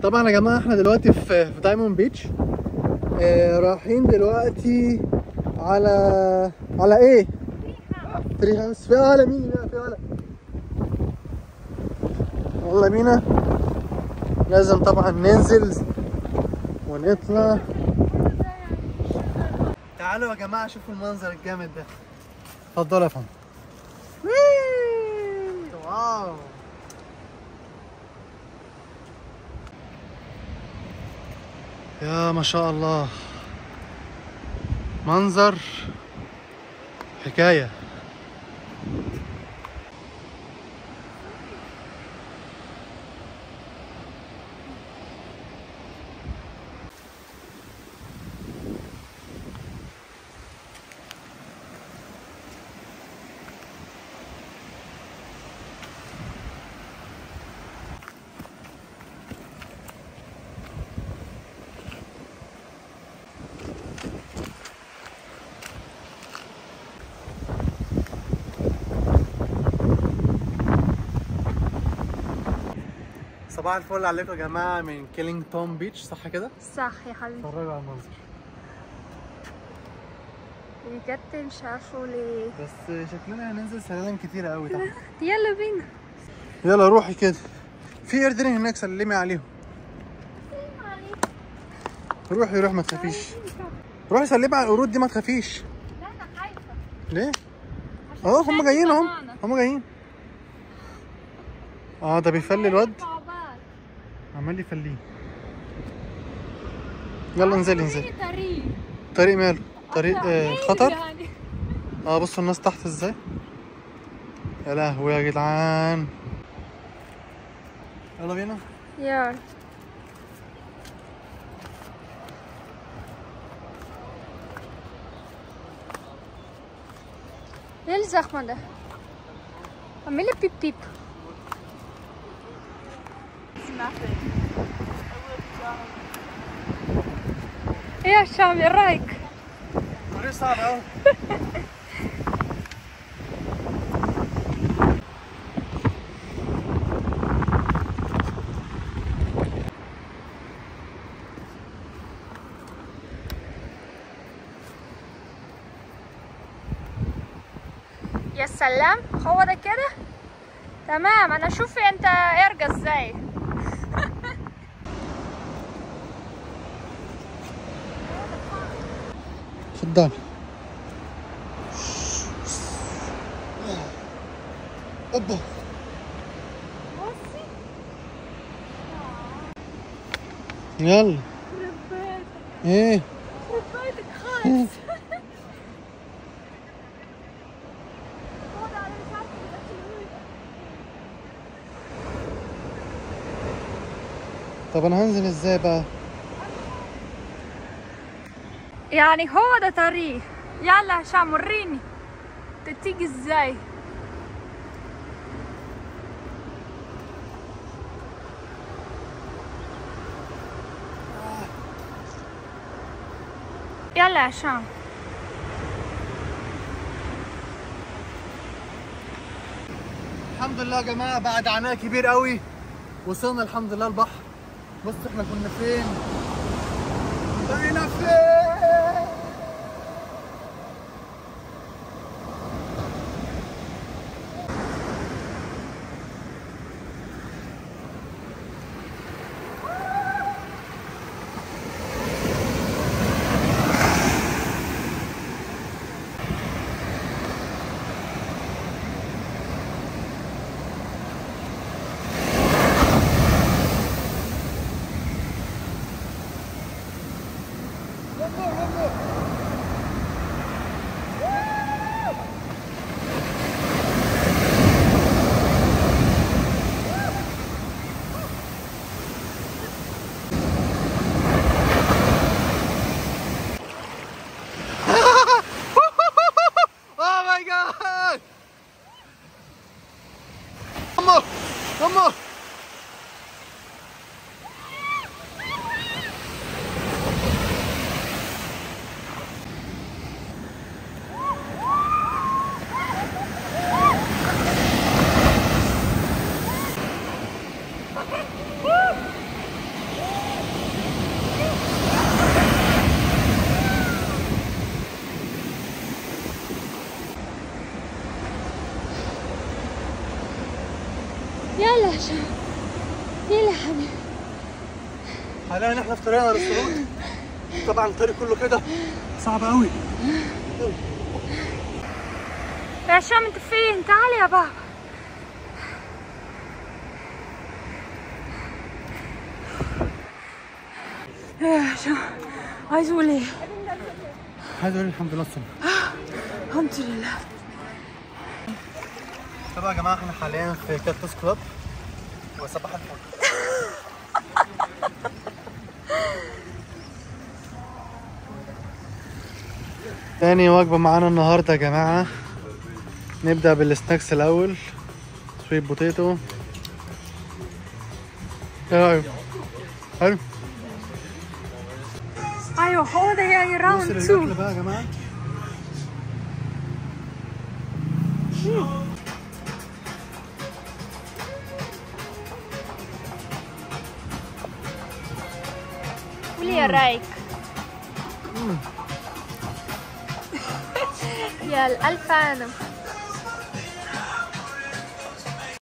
طبعا يا جماعه احنا دلوقتي في في دايموند بيتش آه رايحين دلوقتي على على ايه؟ تري هاوس في على مين بقى في على يلا بينا لازم طبعا ننزل ونطلع تعالوا يا جماعه شوفوا المنظر الجامد ده اتفضلوا يا فندم واو يا ما شاء الله منظر حكاية صباح الفل عليكم يا جماعة من كيلينج توم بيتش صح كده؟ صح يا حبيبي اتفرجوا على المنظر بجد مش عارفه ليه بس شكلنا هننزل سلالم كتيرة قوي تحت يلا بينا يلا روحي كده في قردين هناك سلمي عليهم روحي روح ما تخافيش روحي سلمي على القرود دي ما تخافيش لا انا خايفه ليه؟ اه هم جايين اهم هم جايين اه ده بيفلي الواد عمال يفليه يلا انزلي انزلي طريق طريق ماله طريق آه خطر اه بصوا الناس تحت ازاي يا لهوي يا جدعان يلا بينا يلا ايه الزخمة ده؟ اعملي بيب بيب ايه يا هشام ايه رايك؟ طريق صعب قوي يا سلام هو ده كده تمام انا شوفي انت ارجع ازاي اتفضل اوبا بصي يلا ايه ربيتك خالص طب انا هنزل ازاي بقى يعني هو ده طريق يلا هشام وريني انت تيجي ازاي يلا يا هشام الحمد لله يا جماعه بعد عناء كبير قوي وصلنا الحمد لله البحر بص احنا كنا فين بقينا فين Oh my god! Come on! Come on! يلا يا شباب يلا يا حبيبي حاليا احنا في طريقنا للصعود طبعا الطريق كله كده صعب قوي يا هشام انت فين تعال يا بابا يا هشام عايز اقول ايه عايز اقول الحمد لله الصبح الحمد لله طبعا يا جماعه احنا حاليا في كاتوس كلاب وصباح الفل تاني وجبة معانا النهاردة يا جماعة نبدأ بالسناكس الأول سويت بوتيتو ايه رأيك؟ حلو؟ ايوه هو ده يعني راوند بص 2 للأكل بقى يا جماعة قولي يا رايك يا الألف أنا